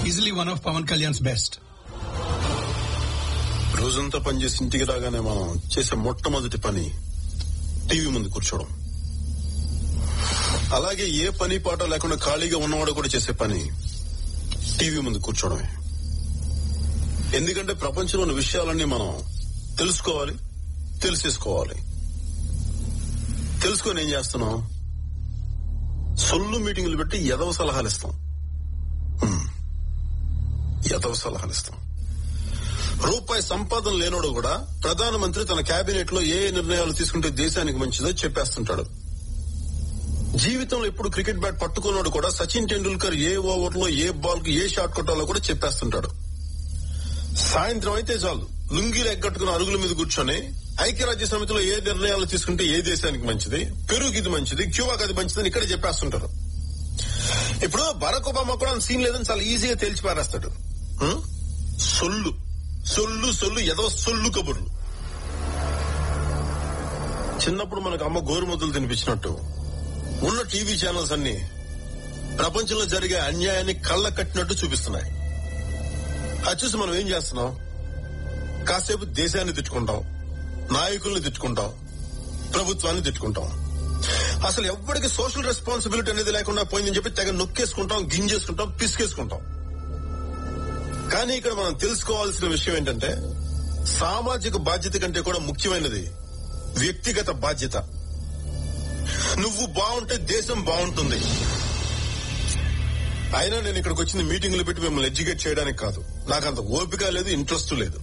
Easily one of Pawan Kalyan's best రోజంతా పనిచేసి ఇంటికి రాగానే మనం చేసే మొట్టమొదటి పని టీవీ ముందు కూర్చోవడం అలాగే ఏ పని పాట లేకుండా ఖాళీగా ఉన్నవాడు కూడా చేసే పని టీవీ ముందు కూర్చోవడమే ఎందుకంటే ప్రపంచంలోని విషయాలన్నీ మనం తెలుసుకోవాలి తెలిసేసుకోవాలి తెలుసుకొని ఏం చేస్తున్నాం సొల్లు మీటింగులు పెట్టి ఎదవ సలహాలు ఇస్తాం హ్మ్. ఎదవ సలహాలు ఇస్తాం రూపాయి సంపాదన లేనోడు కూడా ప్రధానమంత్రి తన కేబినెట్ లో ఏ ఏ నిర్ణయాలు తీసుకుంటే దేశానికి మంచిదో చెప్పేస్తుంటాడు జీవితంలో ఎప్పుడు క్రికెట్ బ్యాట్ పట్టుకున్నాడు కూడా సచిన్ టెండూల్కర్ ఏ ఓవర్ లో ఏ బాల్ కు ఏ షాట్ కొట్టాలో కూడా చెప్పేస్తుంటాడు సాయంత్రం అయితే చాలు లుంగీలు ఎగ్గట్టుకుని అరుగుల మీద కూర్చొని ఐక్యరాజ్య సమితిలో ఏ నిర్ణయాలు తీసుకుంటే ఏ దేశానికి మంచిది పెరుగు ఇది మంచిది క్యూబాకి అది మంచిదని ఇక్కడే చెప్పేస్తుంటారు ఇప్పుడు బరాక్ ఒబామా కూడా అంత సీన్ లేదని చాలా ఈజీగా తేల్చి పారేస్తాడు హ్మ్? సొల్లు సొల్లు సొల్లు ఏదో సొల్లు కబుర్లు చిన్నప్పుడు మనకు అమ్మ గోరుముద్దలు తినిపించినట్టు ఉన్న టీవీ ఛానల్స్ అన్ని ప్రపంచంలో జరిగే అన్యాయాన్ని కళ్ళ కట్టినట్టు చూపిస్తున్నాయి అది చూసి మనం ఏం చేస్తున్నాం కాసేపు దేశాన్ని తిట్టుకుంటాం నాయకుల్ని తిట్టుకుంటాం ప్రభుత్వాన్ని తిట్టుకుంటాం అసలు ఎవ్వడికి సోషల్ రెస్పాన్సిబిలిటీ అనేది లేకుండా పోయిందని చెప్పి తెగ నొక్కేసుకుంటాం గింజేసుకుంటాం పిసికేసుకుంటాం కానీ ఇక్కడ మనం తెలుసుకోవాల్సిన విషయం ఏంటంటే సామాజిక బాధ్యత కంటే కూడా ముఖ్యమైనది వ్యక్తిగత బాధ్యత నువ్వు బాగుంటే దేశం బాగుంటుంది అయినా నేను ఇక్కడికి వచ్చింది మీటింగ్లు పెట్టి మిమ్మల్ని ఎడ్యుకేట్ చేయడానికి కాదు నాకు అంత ఓపిక లేదు ఇంట్రెస్ట్ లేదు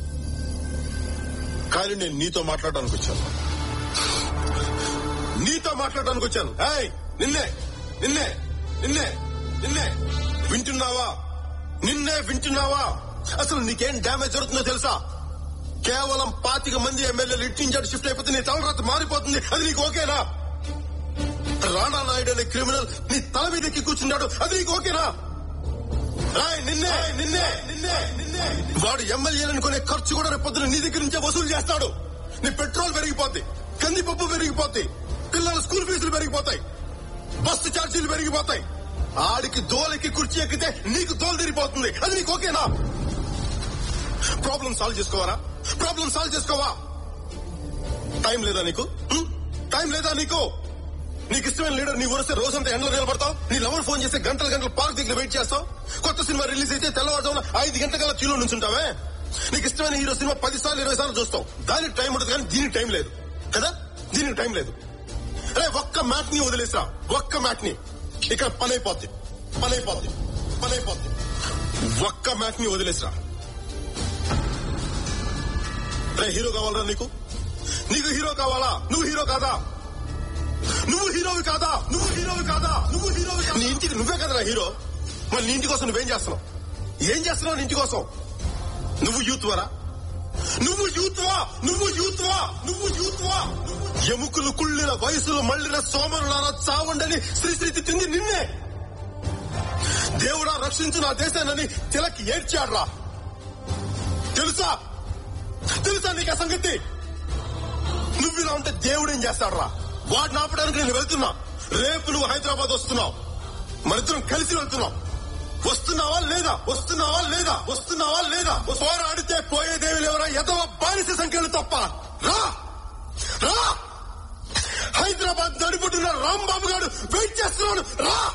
కానీ నేను నీతో మాట్లాడడానికి వచ్చాను నీతో మాట్లాడడానికి వచ్చాను ఏయ్ నిన్నే నిన్నే నిన్నే నిన్నే వింటున్నావా నిన్నే వింటున్నావా అసలు నీకేం డ్యామేజ్ జరుగుతుందో తెలుసా కేవలం పాతిక మంది ఎమ్మెల్యేలు ఇట్టించాడు షిఫ్ట్ అయిపోతే నీ తలరాత మారిపోతుంది అది నీకు ఓకేనా రాణా నాయుడు అనే క్రిమినల్ నీ తల మీద ఎక్కి కూర్చున్నాడు అది నీకు ఓకేనా రాయ్ నిన్నే నిన్నే నిన్నే నిన్నే వాడు ఎమ్మెల్యేలను కొనే ఖర్చు కూడా రేపు పొద్దున నీ దగ్గర నుంచే వసూలు చేస్తాడు నీ పెట్రోల్ పెరిగిపోద్ది కందిపప్పు పెరిగిపోద్ది పిల్లల స్కూల్ ఫీజులు పెరిగిపోతాయి బస్సు ఛార్జీలు పెరిగిపోతాయి ఆడికి దోలకి కుర్చీ ఎక్కితే నీకు దోలు తిరిగిపోతుంది అది నీకు ఓకేనా ప్రాబ్లం సాల్వ్ చేసుకోవారా ప్రాబ్లం సాల్వ్ చేసుకోవా టైం లేదా నీకు హ్మ్? టైం లేదా నీకు నీకు ఇష్టమైన లీడర్ నీ వరిస్తే రోజంతా ఎండలో నిలబడతావు నీ లవర్ ఫోన్ చేస్తే గంటల గంటలు పార్క్ దగ్గర వెయిట్ చేస్తావు కొత్త సినిమా రిలీజ్ అయితే తెల్లవారుజామున ఐదు గంటల క్యూలో నుంచుంటావే నీకు ఇష్టమైన హీరో సినిమా పది సార్లు ఇరవై సార్లు చూస్తావు దానికి టైం ఉంటుంది కానీ దీనికి టైం లేదు కదా దీనికి టైం లేదు అరే ఒక్క మ్యాట్ ని వదిలేసా ఒక్క మ్యాట్ ని ఇక్కడ పని అయిపోద్ది పని అయిపోద్ది పని అయిపోద్ది ఒక్క మ్యాట్ ని వదిలేసా రే హీరో కావాలరా నీకు నీకు హీరో కావాలా నువ్వు హీరో కాదా నువ్వు హీరోవి కాదా నువ్వు హీరోవి కాదా నువ్వు హీరోవి కాదా నీ ఇంటికి నువ్వే కదరా హీరో మరి నీ ఇంటి కోసం నువ్వేం చేస్తున్నావు ఏం చేస్తున్నావు నీ ఇంటి కోసం నువ్వు యూత్ వరా నువ్వు యూత్ వా నువ్వు యూత్ వా నువ్వు యూత్ వా ఎముకలు కుళ్ళిన వయసులు మళ్ళిన సోమరులారా చావండని శ్రీశ్రీ తిట్టింది నిన్నే దేవుడా రక్షించు నా దేశాన్ని తిలక్ ఏడ్చాడ్రా తెలుసా తెలుసా నీకు ఆ సంగతి నువ్వు ఇలా ఉంటే దేవుడు ఏం చేస్తాడ్రా వాడిని ఆపడానికి నేను వెళ్తున్నా రేపు నువ్వు హైదరాబాద్ వస్తున్నావు మనిద్దరం కలిసి వెళ్తున్నాం వస్తున్నావా లేదా వస్తున్నావా లేదా వస్తున్నావా లేదా పోరాడితే పోయేదేవి లేవరా ఎదవ బానిస సంఖ్యలు తప్ప రా రా హైదరాబాద్ నడిపడున్న రాంబాబు గారు వెయిట్ చేస్తున్నాడు రా